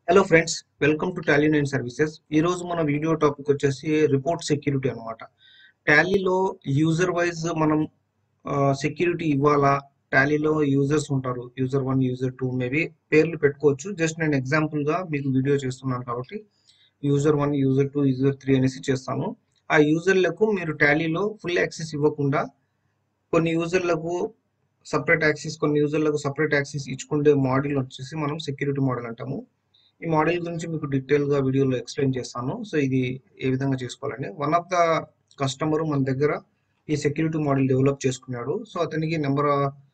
hello friends welcome to Tally nine services ఈ రోజు మన వీడియో టాపిక్ వచ్చేసి రిపోర్ట్ సెక్యూరిటీ అనమాట టాలీలో యూజర్ వైజ్ మనం సెక్యూరిటీ ఇవ్వాలా టాలీలో యూజర్స్ ఉంటారు user one user two maybe పేర్లు పెట్టుకోవచ్చు జస్ట్ నేను ఎగ్జాంపుల్ గా మీకు వీడియో చేస్తున్నాను కాబట్టి user one user two user three అనేసి చేస్తాను ఆ యూజర్లకు మీరు టాలీలో ఫుల్ యాక్సెస్ ఇవ్వకుండా కొన్ని యూజర్లకు సపరేట్ యాక్సెస్ కొన్ని యూజర్లకు సపరేట్ యాక్సెస్ ఇచ్చుకుంటే మోడల్ వచ్చేసి మనం సెక్యూరిటీ మోడల్ అంటాము ఈ మోడల్ గురించి మీకు డీటెయిల్ గా వీడియోలో ఎక్స్ప్లెయిన్ చేస్తాను సో ఇది ఏ విధంగా చేసుకోవాలని వన్ ఆఫ్ ద కస్టమర్ మన దగ్గర ఈ సెక్యూరిటీ మోడల్ డెవలప్ చేసుకున్నాడు సో అతనికి number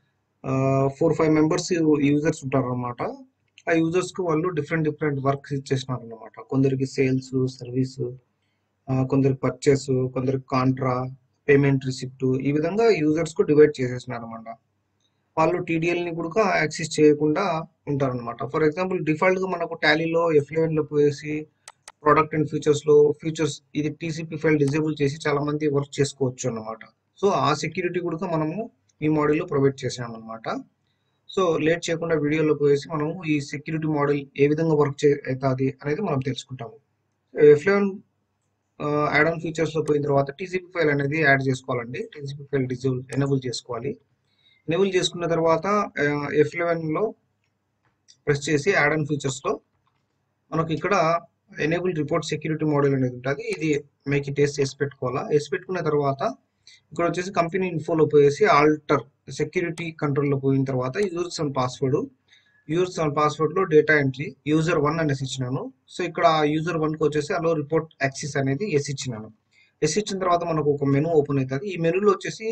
four five members users ఉంటారు అనమాట ఆ యూజర్స్ కు వాళ్ళు డిఫరెంట్ డిఫరెంట్ వర్క్స్ ఇచ్చేసినారు అనమాట కొందరికి సేల్స్ సర్వీస్ కొందరికి పర్చేస్ కొందరికి కాంట్రా పేమెంట్ రిసిప్ట్ ఈ విధంగా యూజర్స్ కు డివైడ్ చేసేసినారు అనమాట వాళ్ళు టీడీఎల్ ని కూడా యాక్సెస్ చేయకుండా ఉంటారన్నమాట ఫర్ ఎగ్జాంపుల్ డిఫాల్ట్ గా మనకు టాలీలో ఎఫ్ లెవెన్ లో పోయేసి ప్రోడక్ట్ అండ్ ఫీచర్స్ లో ఫీచర్స్ ఇది టీసీపీ ఫైల్ డిజేబుల్ చేసి చాలా మంది వర్క్ చేసుకోవచ్చు అన్నమాట సో ఆ సెక్యూరిటీ కూడా మనము ఈ మోడల్లో ప్రొవైడ్ చేసామన్నమాట సో లేట్ చేయకుండా వీడియోలో పోయేసి మనము ఈ సెక్యూరిటీ మోడల్ ఏ విధంగా వర్క్ చే అవుతుంది అనేది మనం తెలుసుకుంటాము F eleven add on features లో పోయిన తర్వాత టీసీపీ ఫైల్ అనేది యాడ్ చేసుకోవాలండి టీసీపీ ఫైల్ డిజేబుల్ ఎనేబుల్ చేసుకోవాలి ఎనేబుల్ చేసుకున్న తర్వాత ఎఫ్ లెవెన్ లో ప్రెస్ చేసి యాడ్ ఆన్ ఫీచర్స్ లో మనకు ఇక్కడ ఎనేబుల్ రిపోర్ట్ సెక్యూరిటీ మోడల్ అనేది ఉంటుంది ఇది మేక్ ఇట్ వేసి వేసి పెట్టుకోవాలా వేసి పెట్టుకున్న తర్వాత ఇక్కడ వచ్చేసి కంపెనీ ఇన్ఫోలో పోయేసి ఆల్టర్ సెక్యూరిటీ కంట్రోల్లో పోయిన తర్వాత users and password users and password లో డేటా ఎంట్రీ యూజర్ వన్ అనేసి ఇచ్చినాను సో ఇక్కడ యూజర్ వన్ కి వచ్చేసి అలో రిపోర్ట్ యాక్సిస్ అనేది ఎస్ ఇచ్చినాను ఎస్ ఇచ్చిన తర్వాత మనకు ఒక మెనూ ఓపెన్ అవుతుంది ఈ మెనూలో వచ్చేసి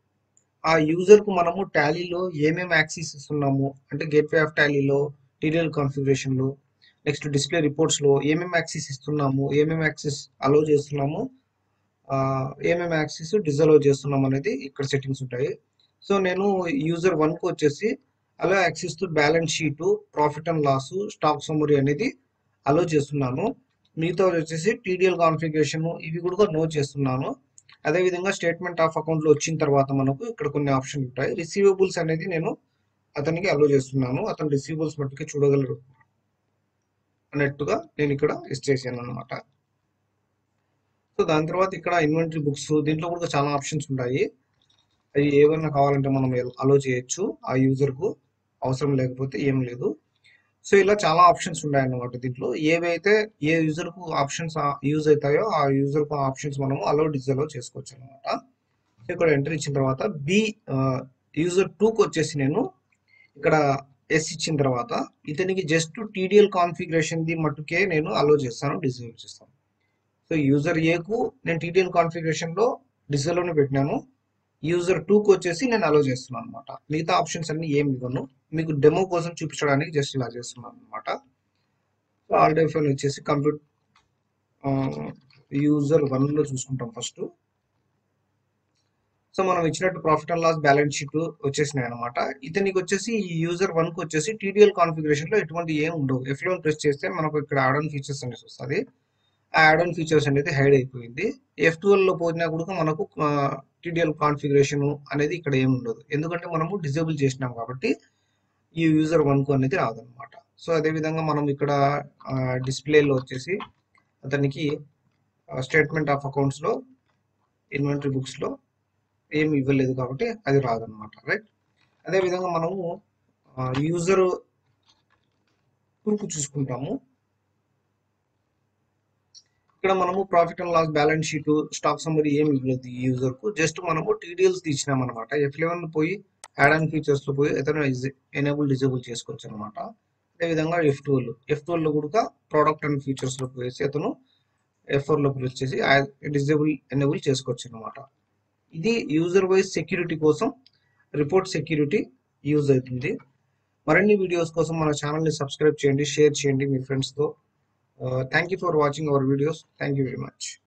ఆ యూజర్ కు మనము టాలీలో ఏమేమి యాక్సెస్ ఇస్తున్నాము అంటే గేట్వే ఆఫ్ టాలీలో టీరియల్ కాన్ఫిగరేషన్ లో నెక్స్ట్ డిస్ప్లే రిపోర్ట్స్ లో ఏమేమి యాక్సెస్ ఇస్తున్నాము ఏమేమి యాక్సెస్ అలో చేస్తున్నాము ఏమేమి యాక్సెస్ డిజలో చేస్తున్నాం అనేది ఇక్కడ సెట్టింగ్స్ ఉంటాయి సో నేను యూజర్ వన్ కు వచ్చేసి allow access to balance sheet profit and loss stock summary అనేది అలో చేస్తున్నాను మిగతా వచ్చేసి టీడీఎల్ కాన్ఫిగరేషన్ ఇవి కూడా నో చేస్తున్నాను అదేవిధంగా స్టేట్మెంట్ ఆఫ్ అకౌంట్ లో వచ్చిన తర్వాత మనకు ఇక్కడ కొన్ని ఆప్షన్ ఉంటాయి రిసీవబుల్స్ అనేది నేను అతనికి అలో చేస్తున్నాను అతను రిసీవబుల్స్ మట్టుకే చూడగలరు అన్నట్టుగా నేను ఇక్కడ చేశాను అనమాట సో దాని తర్వాత ఇక్కడ ఇన్వెంటరీ బుక్స్ దీంట్లో కూడా చాలా ఆప్షన్స్ ఉంటాయి అవి ఏమైనా కావాలంటే మనం అలో చేయొచ్చు ఆ యూజర్ కు అవసరం లేకపోతే ఏం లేదు సో ఇలా చాలా ఆప్షన్స్ ఉన్నాయి అన్నమాట దీంట్లో ఏవైతే ఏ యూజర్ కు ఆప్షన్స్ యూజ్ అవుతాయో ఆ యూజర్ కు ఆప్షన్స్ మనము అలో డిజలో చేసుకోవచ్చు అనమాట సో ఇక్కడ ఎంటర్ ఇచ్చిన తర్వాత బి యూజర్ టూకి వచ్చేసి నేను ఇక్కడ ఎస్ ఇచ్చిన తర్వాత ఇతనికి జస్ట్ టీడీఎల్ కాన్ఫిగరేషన్ ది మట్టుకే నేను అలో చేస్తాను డిజేబుల్ చేస్తాను సో యూజర్ ఏకు నేను టీడీఎల్ కాన్ఫిగరేషన్ లో డిజలోనే పెట్టినాను యూజర్ టూకి వచ్చేసి నేను అలో చేస్తున్నాను అనమాట మిగతా ఆప్షన్స్ అన్ని ఏమి ఇవ్వను మీకు డెమో కోసం చూపించడానికి జస్ట్ ఇలా చేస్తున్నాను అనమాట సో ఆల్ డే ఫైల్ వచ్చేసి కంప్యూటర్ యూజర్ వన్ లో చూసుకుంటాం ఫస్ట్ సో మనం ఇచ్చినట్టు profit and loss balance sheet వచ్చేసినాయి అనమాట ఇతనికి వచ్చేసి ఈ యూజర్ వన్ కి వచ్చేసి టీడీఎల్ కాన్ఫిగరేషన్ లో ఎటువంటి ఏం ఉండవు ఎఫ్ లోన్ ప్రెస్ చేస్తే మనకు ఇక్కడ యాడ్ ఆన్ ఫీచర్స్ అనేది వస్తుంది ఆ యాడ్ ఆన్ ఫీచర్స్ అనేది హైడ్ అయిపోయింది ఎఫ్ ట్వెల్వ్ లో పోయినా కూడా మనకు టీడీఎల్ కాన్ఫిగరేషన్ అనేది ఇక్కడ ఏమి ఉండదు ఎందుకంటే మనము డిజేబుల్ చేసినాం కాబట్టి ఈ యూజర్ వన్ కు అనేది రాదనమాట సో అదే విధంగా మనం ఇక్కడ డిస్ప్లేలో వచ్చేసి అతనికి స్టేట్మెంట్ ఆఫ్ అకౌంట్స్ లో ఇన్వెంటరీ బుక్స్ లో ఏమి ఇవ్వలేదు కాబట్టి అది రాదనమాట రైట్ అదే విధంగా మనము యూజర్ టూకు చూసుకుంటాము ఇక్కడ మనము profit and loss balance sheet stock summary ఏమి ఇవ్వలేదు ఈ యూజర్ కు జస్ట్ మనము టీడీఎల్స్ తీసినాం అనమాట ఎఫ్ లెవెన్ పోయి యాడ్ ఆన్ ఫీచర్స్ లో పోయి అతను ఎనేబుల్ డిజేబుల్ చేసుకోవచ్చు అనమాట అదేవిధంగా ఎఫ్ ట్వెల్వ్ ఎఫ్ ట్వెల్వ్ లో కూడా ప్రోడక్ట్ అండ్ ఫీచర్స్ లో పోయేసి అతను ఎఫ్ ఫోర్ లో ప్రెస్ చేసి డిజేబుల్ ఎనేబుల్ చేసుకోవచ్చు అనమాట ఇది యూజర్ వైజ్ సెక్యూరిటీ కోసం రిపోర్ట్ సెక్యూరిటీ యూజ్ అవుతుంది మరిన్ని వీడియోస్ కోసం మన ఛానల్ని సబ్స్క్రైబ్ చేయండి షేర్ చేయండి మీ ఫ్రెండ్స్తో thank you for watching our videos thank you very much